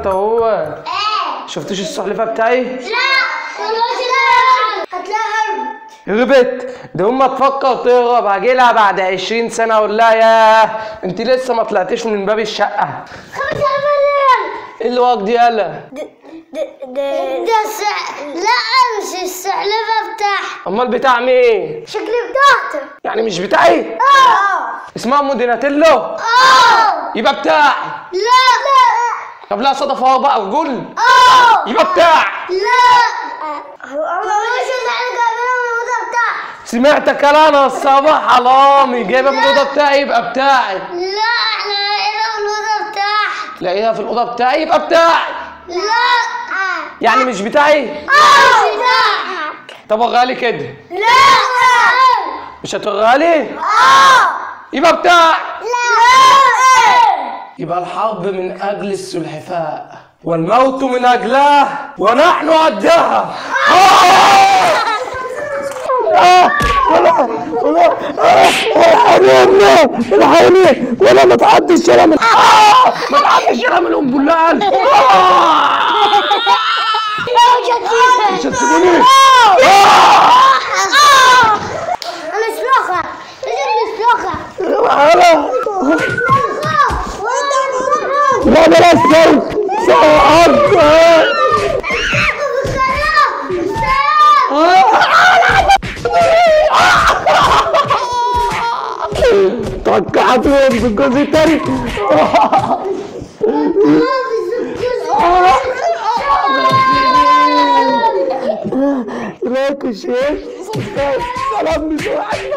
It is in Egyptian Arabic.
انت هو ايه شفتش السلحفاه بتاعي لا والله لا هتلاقيها هربت هربت ده هما تفكر تهرب هجيلها بعد 20 سنه اقول لها ياه انت لسه ما طلعتيش من باب الشقه خمسة مليون ايه اللي واقع دي يالا ده ده ده ده السع... لا مش السعلبة بتاعها امال بتاع مين شكل بتاعته يعني مش بتاعي اه اسمها موديناتيلو اه يبقى بتاعي لا لا طب لا صدف اهو بقى رجل اه يبقى بتاعي لا هو مش اللي احنا جايبينه من الأوضة بتاعها سمعتك انا الصباح حرامي جايبها من الاوضه بتاعي يبقى بتاعي لا احنا لقيناه من الأوضة بتاعها لاقيها في الاوضه بتاعي يبقى بتاعي لا يعني مش بتاعي اه مش بتاعها طب اغالي كده لا مش هتغالي اه يبقى بتاعي لا يبقى الحرب من اجل السلحفاء والموت من اجلها ونحن عدها الحقني ولا ما تعديش يا من ما تعديش يا من ام بلال مش هتسيبوني انا اسلخها لازم نسلخها تعالى لا بلاش صوت صوت توقعت في الجزء الثاني راكش ايه سلام بسرعه